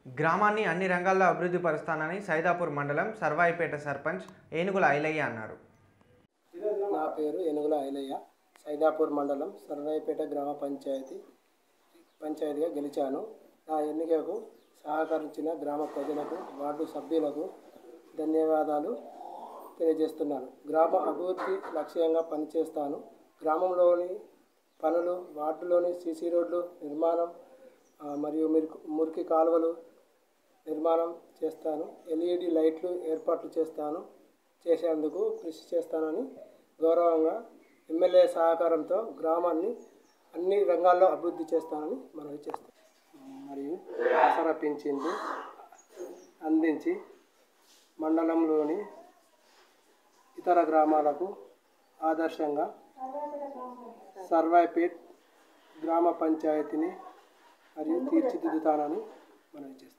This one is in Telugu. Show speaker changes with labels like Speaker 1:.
Speaker 1: గ్రామాన్ని అన్ని రంగాల్లో అభివృద్ధి పరుస్తానని సైదాపూర్ మండలం సర్వాయిపేట సర్పంచ్ ఏనుగుల ఐలయ్య అన్నారు
Speaker 2: నా పేరు ఏనుగుల ఐలయ్య సైదాపూర్ మండలం సర్వాయిపేట గ్రామ పంచాయతీ పంచాయతీగా గెలిచాను నా ఎన్నికకు సహకరించిన గ్రామ ప్రజలకు వార్డు సభ్యులకు ధన్యవాదాలు తెలియజేస్తున్నాను గ్రామ అభివృద్ధి లక్ష్యంగా పనిచేస్తాను గ్రామంలోని పనులు వార్డులోని సీసీ రోడ్లు నిర్మాణం ఆ, మరియు మురికి మురికి కాలువలు నిర్మాణం చేస్తాను ఎల్ఈడి లైట్లు ఏర్పాట్లు చేస్తాను చేసేందుకు కృషి చేస్తానని గౌరవంగా ఎమ్మెల్యే సహకారంతో గ్రామాన్ని అన్ని రంగాల్లో అభివృద్ధి చేస్తానని మనవి చేస్తాను మరియు ఆసరా పెంచింది అందించి మండలంలోని ఇతర గ్రామాలకు ఆదర్శంగా సర్వాయిపేట్ గ్రామ పంచాయతీని మరియు తీర్చిదిద్దుతానని మనవి చేస్తాను